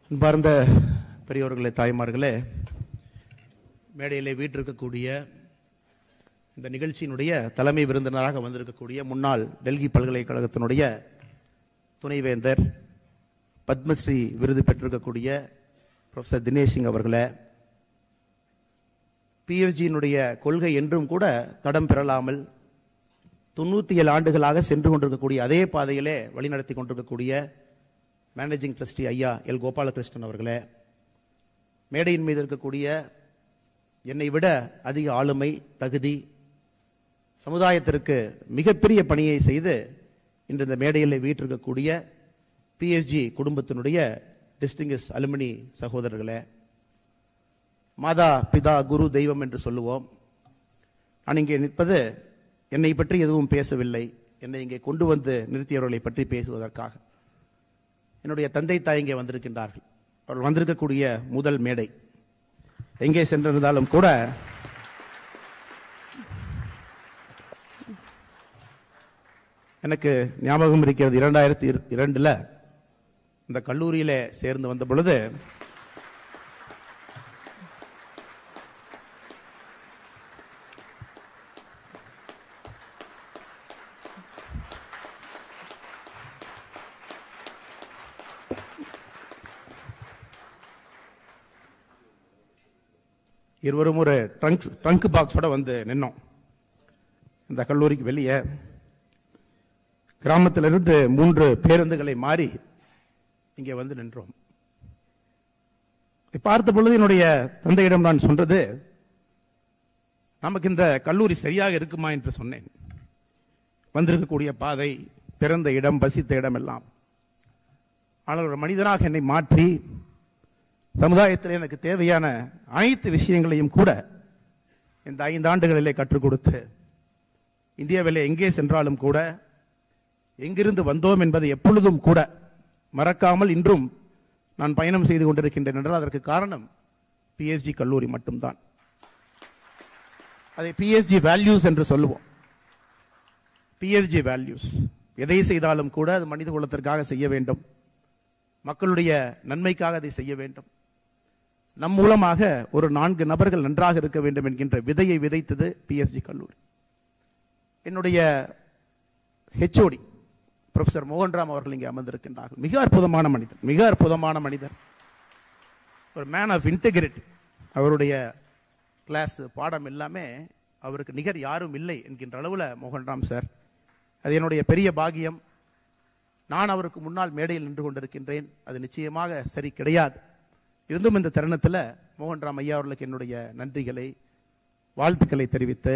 அன்பார்ந்த பெரியோர்களே தாய்மார்களே மேடையிலே வீற்றிருக்கக்கூடிய இந்த நிகழ்ச்சியினுடைய தலைமை விருந்தினராக வந்திருக்கக்கூடிய முன்னாள் டெல்லி பல்கலைக்கழகத்தினுடைய துணைவேந்தர் பத்மஸ்ரீ விருது பெற்றிருக்கக்கூடிய ப்ரொஃபசர் தினேஷ் சிங் அவர்களே பிஎஃப்ஜியினுடைய கொள்கை என்றும் கூட தடம் பெறலாமல் தொண்ணூற்றி ஏழு ஆண்டுகளாக சென்று கொண்டிருக்கக்கூடிய அதே பாதையிலே வழிநடத்தி கொண்டிருக்கக்கூடிய மேனேஜிங் ட்ரஸ்டி ஐயா எல் கோபாலகிருஷ்ணன் அவர்களே மேடையின் மீது இருக்கக்கூடிய என்னை விட அதிக ஆளுமை தகுதி சமுதாயத்திற்கு மிகப்பெரிய பணியை செய்து இன்று இந்த மேடையில் வீற்றிருக்கக்கூடிய பிஎஸ்ஜி குடும்பத்தினுடைய டிஸ்டிங்கிஸ் அலுமினி சகோதரர்களே மாதா பிதா குரு தெய்வம் என்று சொல்லுவோம் நான் இங்கே நிற்பது என்னை பற்றி எதுவும் பேசவில்லை என்னை இங்கே கொண்டு வந்து நிறுத்தியவர்களை பற்றி பேசுவதற்காக என்னுடைய தந்தை தாய் இங்கே வந்திருக்கின்றார்கள் அவர்கள் வந்திருக்கக்கூடிய முதல் மேடை எங்கே சென்றிருந்தாலும் கூட எனக்கு ஞாபகம் இருக்கிறது இரண்டாயிரத்தி இரு- இரண்டுல இந்த கல்லூரியில சேர்ந்து வந்த பொழுது இருவரும் ஒரு ட்ரங்க் ட்ரங்க் பாக்ஸோட வந்து நின்னோம் இந்த கல்லூரிக்கு வெளியே கிராமத்திலிருந்து மூன்று பேருந்துகளை மாறி இங்கே வந்து நின்றோம் இதை பார்த்த பொழுது என்னுடைய தந்தையிடம் நான் சொன்னது நமக்கு இந்த கல்லூரி சரியாக இருக்குமா என்று சொன்னேன் வந்திருக்கக்கூடிய பாதை பிறந்த இடம் பசித்த இடம் எல்லாம் ஆனால் ஒரு மனிதனாக என்னை மாற்றி சமுதாயத்தில் எனக்கு தேவையான அனைத்து விஷயங்களையும் கூட இந்த ஐந்து ஆண்டுகளிலே கற்றுக் கொடுத்து இந்தியாவிலே எங்கே சென்றாலும் கூட எங்கிருந்து வந்தோம் என்பதை எப்பொழுதும் கூட மறக்காமல் இன்றும் நான் பயணம் செய்து கொண்டிருக்கின்றேன் என்றால் அதற்கு காரணம் பிஎஸ்ஜி கல்லூரி மட்டும்தான் அதை பிஎஸ்ஜி வேல்யூஸ் என்று சொல்லுவோம் பிஎஸ்ஜி வேல்யூஸ் எதை செய்தாலும் கூட அது மனித குலத்திற்காக செய்ய வேண்டும் மக்களுடைய நன்மைக்காக அதை செய்ய வேண்டும் நம் மூலமாக ஒரு நான்கு நபர்கள் நன்றாக இருக்க வேண்டும் என்கின்ற விதையை விதைத்தது பிஎஸ்ஜி கல்லூரி என்னுடைய ஹெச்ஓடி ப்ரொஃபசர் மோகன்ராம் அவர்கள் இங்கே அமர்ந்திருக்கின்றார்கள் மிக அற்புதமான மனிதர் மிக அற்புதமான மனிதர் ஒரு மேன் ஆஃப் இன்டெகிரிட்டி அவருடைய கிளாஸ் பாடம் எல்லாமே அவருக்கு நிகர் யாரும் இல்லை என்கின்ற அளவில் மோகன்ராம் சார் அது என்னுடைய பெரிய பாகியம் நான் அவருக்கு முன்னால் மேடையில் நின்று கொண்டிருக்கின்றேன் அது நிச்சயமாக சரி கிடையாது இருந்தும் இந்த தருணத்தில் மோகன்ராம் ஐயா அவர்களுக்கு என்னுடைய நன்றிகளை வாழ்த்துக்களை தெரிவித்து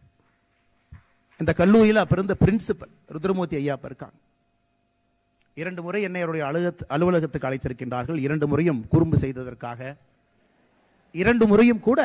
இந்த கல்லூரியில் அப்ப இருந்த பிரின்சிபல் ருத்ரமூர்த்தி ஐயா அப்ப இருக்காங்க இரண்டு முறை என்னை அவருடைய அலுவலகத்து அலுவலகத்துக்கு அழைத்திருக்கின்றார்கள் இரண்டு முறையும் குறும்பு செய்ததற்காக இரண்டு முறையும் கூட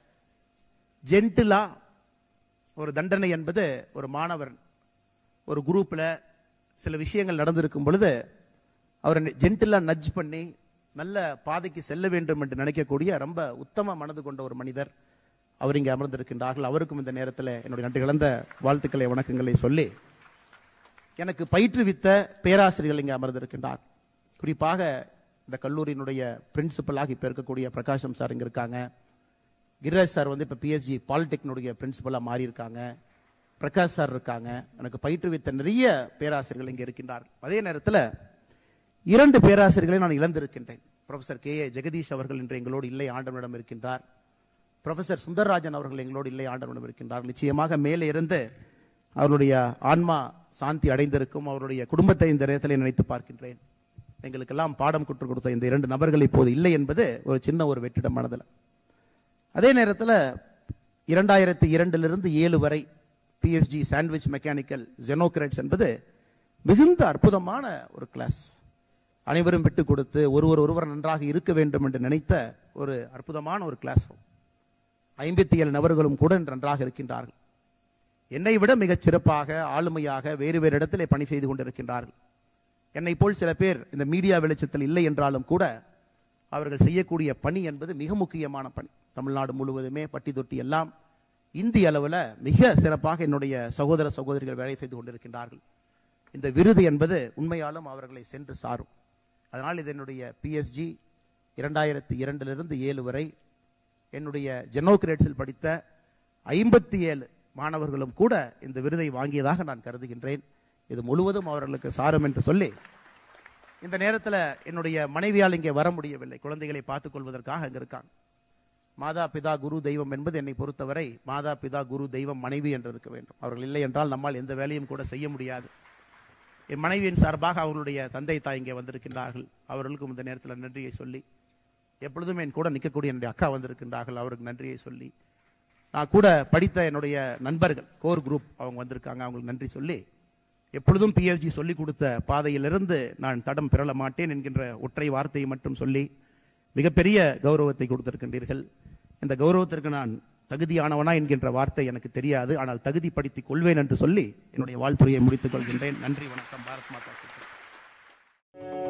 ஜென்டிலா ஒரு தண்டனை என்பது ஒரு மாணவர் ஒரு குரூப்ல சில விஷயங்கள் நடந்திருக்கும் பொழுது அவரை ஜென்டிலா நட்ஜ் பண்ணி நல்ல பாதைக்கு செல்ல வேண்டும் என்று நினைக்கக்கூடிய ரொம்ப உத்தம மனது கொண்ட ஒரு மனிதர் அவர் இங்கே அமர்ந்திருக்கின்றார்கள் அவருக்கும் இந்த நேரத்தில் என்னுடைய நன்றி கலந்த வாழ்த்துக்களை வணக்கங்களை சொல்லி எனக்கு பயிற்றுவித்த பேராசிரியர்கள் இங்கே அமர்ந்திருக்கின்றார் குறிப்பாக இந்த கல்லூரியினுடைய பிரின்சிபலாக இப்போ இருக்கக்கூடிய பிரகாஷம் சார் இங்கே இருக்காங்க கிரிராஜ் சார் வந்து இப்போ பிஎஸ்ஜி பாலிடெக்னுடைய பிரின்சிபலாக மாறி இருக்காங்க பிரகாஷ் சார் இருக்காங்க எனக்கு பயிற்றுவித்த நிறைய பேராசிரியர்கள் இங்கே இருக்கின்றார்கள் அதே நேரத்தில் இரண்டு பேராசிரியர்களை நான் இழந்திருக்கின்றேன் ப்ரொஃபசர் கே ஏ ஜெகதீஷ் அவர்கள் இன்று எங்களோடு இல்லை ஆண்டவனிடம் இருக்கின்றார் ப்ரொஃபசர் சுந்தரராஜன் அவர்கள் எங்களோடு இல்லை ஆண்டவனிடம் இருக்கின்றார் நிச்சயமாக மேலே இருந்து அவருடைய ஆன்மா சாந்தி அடைந்திருக்கும் அவருடைய குடும்பத்தை இந்த நேரத்தில் நினைத்து பார்க்கின்றேன் எங்களுக்கெல்லாம் பாடம் கற்றுக் கொடுத்த இந்த இரண்டு நபர்கள் இப்போது இல்லை என்பது ஒரு சின்ன ஒரு வெற்றிடம் மனதில் அதே நேரத்தில் இரண்டாயிரத்தி இரண்டிலிருந்து ஏழு வரை பிஎஃப்ஜி சாண்ட்விச் மெக்கானிக்கல் ஜெனோக்ரேட்ஸ் என்பது மிகுந்த அற்புதமான ஒரு கிளாஸ் அனைவரும் விட்டு கொடுத்து ஒருவர் ஒருவர் நன்றாக இருக்க வேண்டும் என்று நினைத்த ஒரு அற்புதமான ஒரு கிளாஸ் ரூம் ஐம்பத்தி ஏழு நபர்களும் கூட நன்றாக இருக்கின்றார்கள் என்னை விட மிகச் சிறப்பாக ஆளுமையாக வேறு வேறு இடத்திலே பணி செய்து கொண்டிருக்கின்றார்கள் என்னை போல் சில பேர் இந்த மீடியா வெளிச்சத்தில் இல்லை என்றாலும் கூட அவர்கள் செய்யக்கூடிய பணி என்பது மிக முக்கியமான பணி தமிழ்நாடு முழுவதுமே பட்டி தொட்டி எல்லாம் இந்திய அளவில் மிக சிறப்பாக என்னுடைய சகோதர சகோதரிகள் வேலை செய்து கொண்டிருக்கின்றார்கள் இந்த விருது என்பது உண்மையாலும் அவர்களை சென்று சாரும் அதனால் இது என்னுடைய பிஎஸ்ஜி இரண்டாயிரத்தி இரண்டிலிருந்து ஏழு வரை என்னுடைய ஜெனோகிரேட்ஸில் படித்த ஐம்பத்தி ஏழு மாணவர்களும் கூட இந்த விருதை வாங்கியதாக நான் கருதுகின்றேன் இது முழுவதும் அவர்களுக்கு சாரும் என்று சொல்லி இந்த நேரத்தில் என்னுடைய மனைவியால் இங்கே வர முடியவில்லை குழந்தைகளை பார்த்துக் கொள்வதற்காக அங்கே இருக்காங்க மாதா பிதா குரு தெய்வம் என்பது என்னை பொறுத்தவரை மாதா பிதா குரு தெய்வம் மனைவி என்று இருக்க வேண்டும் அவர்கள் இல்லை என்றால் நம்மால் எந்த வேலையும் கூட செய்ய முடியாது என் மனைவியின் சார்பாக அவர்களுடைய தந்தை தாய் இங்கே வந்திருக்கின்றார்கள் அவர்களுக்கும் இந்த நேரத்தில் நன்றியை சொல்லி எப்பொழுதும் என் கூட நிற்கக்கூடிய என்னுடைய அக்கா வந்திருக்கின்றார்கள் அவருக்கு நன்றியை சொல்லி நான் கூட படித்த என்னுடைய நண்பர்கள் கோர் குரூப் அவங்க வந்திருக்காங்க அவங்களுக்கு நன்றி சொல்லி எப்பொழுதும் பிஎஃப்ஜி சொல்லிக் கொடுத்த பாதையிலிருந்து நான் தடம் பிறள மாட்டேன் என்கின்ற ஒற்றை வார்த்தையை மட்டும் சொல்லி மிகப்பெரிய கௌரவத்தை கொடுத்திருக்கின்றீர்கள் இந்த கௌரவத்திற்கு நான் தகுதியானவனா என்கின்ற வார்த்தை எனக்கு தெரியாது ஆனால் தகுதிப்படுத்திக் கொள்வேன் என்று சொல்லி என்னுடைய வாழ்த்துறையை முடித்துக் கொள்கின்றேன் நன்றி வணக்கம் பாரத் மாதா கி ஜெய்.